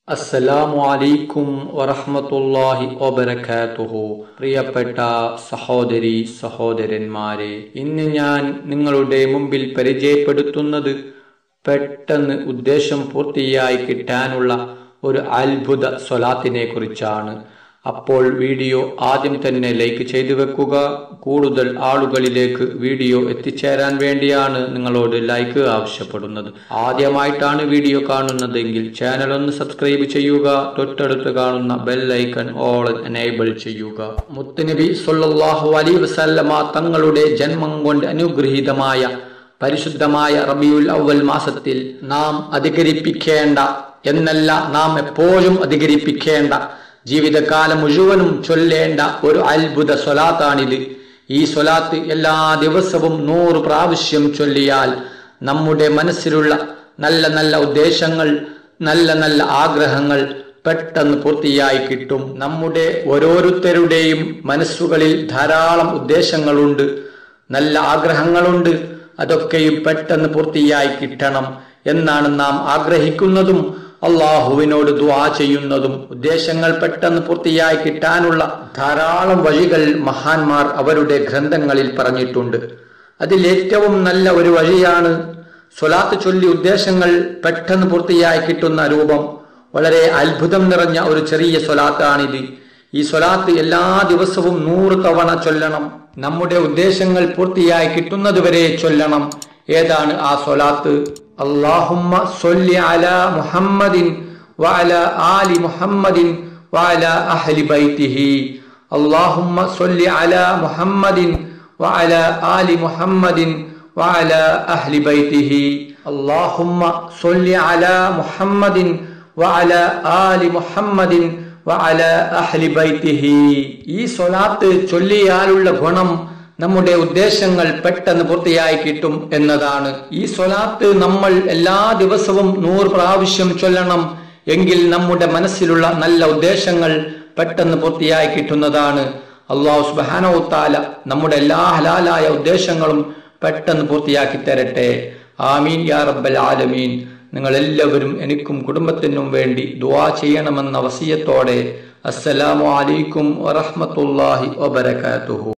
അസ്സലാമു അലൈക്കും വറഹ്മത്തുള്ളാഹി വബറകാതുഹു പ്രിയപ്പെട്ട സഹോദരി സഹോദരന്മാരെ ഇന്ന് ഞാൻ നിങ്ങളുടെ മുമ്പിൽ പരിചയപ്പെടുത്തുന്നത് പെട്ടെന്ന് ഉദ്ദേശം പൂർത്തിയായി കിട്ടാനുള്ള ഒരു അത്ഭുത സ്വലാത്തിനെ കുറിച്ചാണ് അപ്പോൾ വീഡിയോ ആദ്യം തന്നെ ലൈക്ക് ചെയ്തു വെക്കുക കൂടുതൽ ആളുകളിലേക്ക് വീഡിയോ എത്തിച്ചേരാൻ വേണ്ടിയാണ് നിങ്ങളോട് ലൈക്ക് ആവശ്യപ്പെടുന്നത് ആദ്യമായിട്ടാണ് വീഡിയോ കാണുന്നതെങ്കിൽ ചാനൽ ഒന്ന് സബ്സ്ക്രൈബ് ചെയ്യുക തൊട്ടടുത്ത് കാണുന്ന ബെൽ ഐക്കൺ ഓൾ എനേബിൾ ചെയ്യുക മുത്തുനബി സല്ലല്ലാഹു അലൈഹി വസല്ലമ തങ്ങളുടെ ജന്മം കൊണ്ട് അനുഗ്രഹീതമായ പരിശുദ്ധമായ റബിയുൽ അവൽ മാസത്തിൽ നാം അധികരിപ്പിക്കേണ്ട എന്നല്ല നാം എപ്പോഴും അധികരിപ്പിക്കേണ്ട ജീവിതകാലം മുഴുവനും ചൊല്ലേണ്ട ഒരു അത്ഭുത സ്വലാത്താണിത് ഈ സ്വലാത്ത് എല്ലാ ദിവസവും നൂറ് പ്രാവശ്യം ചൊല്ലിയാൽ നമ്മുടെ മനസ്സിലുള്ള നല്ല നല്ല ഉദ്ദേശങ്ങൾ നല്ല നല്ല ആഗ്രഹങ്ങൾ പെട്ടെന്ന് പൂർത്തിയായി കിട്ടും നമ്മുടെ ഓരോരുത്തരുടെയും മനസ്സുകളിൽ ധാരാളം ഉദ്ദേശങ്ങളുണ്ട് നല്ല ആഗ്രഹങ്ങളുണ്ട് അതൊക്കെയും പെട്ടെന്ന് പൂർത്തിയായി കിട്ടണം എന്നാണ് നാം ആഗ്രഹിക്കുന്നതും അള്ളാഹുവിനോട് ദുആ ചെയ്യുന്നതും ഉദ്ദേശങ്ങൾ പെട്ടെന്ന് പൂർത്തിയായി കിട്ടാനുള്ള ധാരാളം വഴികൾ മഹാന്മാർ അവരുടെ ഗ്രന്ഥങ്ങളിൽ പറഞ്ഞിട്ടുണ്ട് അതിൽ ഏറ്റവും നല്ല ഒരു വഴിയാണ് സ്വലാത്ത് ചൊല്ലി ഉദ്ദേശങ്ങൾ പെട്ടെന്ന് പൂർത്തിയായി കിട്ടുന്ന രൂപം വളരെ അത്ഭുതം നിറഞ്ഞ ഒരു ചെറിയ സ്വലാത്താണിത് ഈ സ്വലാത്ത് എല്ലാ ദിവസവും നൂറ് തവണ ചൊല്ലണം നമ്മുടെ ഉദ്ദേശങ്ങൾ പൂർത്തിയായി കിട്ടുന്നതുവരെ ചൊല്ലണം ഏതാണ് ആ സ്വലാത്ത് അള്ളാഹുമ്മ സൊല്ലി അല മുഹമ്മദിൻ വഅല ആലി മുഹമ്മദിൻ വഅല അഹ്ലി ബൈത്തിഹി അള്ളാഹുമ്മ സൊല്ലി അല മുഹമ്മദിൻ വഅല ആലി മുഹമ്മദിൻ വഅല അഹ്ലി ബൈത്തിഹി അള്ളാഹുമ്മ സൊല്ലി അല മുഹമ്മദിൻ വഅല ആലി മുഹമ്മദിൻ വഅല അഹ്ലി ബൈത്തിഹി ഈ സ്വലാത്ത് ചൊല്ലിയാലുള്ള ഗുണം നമ്മുടെ ഉദ്ദേശങ്ങൾ പെട്ടെന്ന് പൂർത്തിയായി കിട്ടും എന്നതാണ് ഈ സ്വലാത്ത് നമ്മൾ എല്ലാ ദിവസവും നൂറ് പ്രാവശ്യം ചൊല്ലണം എങ്കിൽ നമ്മുടെ മനസ്സിലുള്ള നല്ല ഉദ്ദേശങ്ങൾ പെട്ടെന്ന് പൂർത്തിയായി കിട്ടുന്നതാണ് അള്ളാഹു സുബാനോ താല നമ്മുടെ എല്ലാ ഹലാലായ ഉദ്ദേശങ്ങളും പെട്ടെന്ന് പൂർത്തിയാക്കി തരട്ടെ ആമീൻ യാ റബ്ബൽ ആലമീൻ നിങ്ങൾ എല്ലാവരും എനിക്കും കുടുംബത്തിനും വേണ്ടി ദുആ ചെയ്യണമെന്ന വസിയത്തോടെ അസ്സലാമു അലൈക്കും വറഹ്മത്തുള്ളാഹി വബറകാതുഹു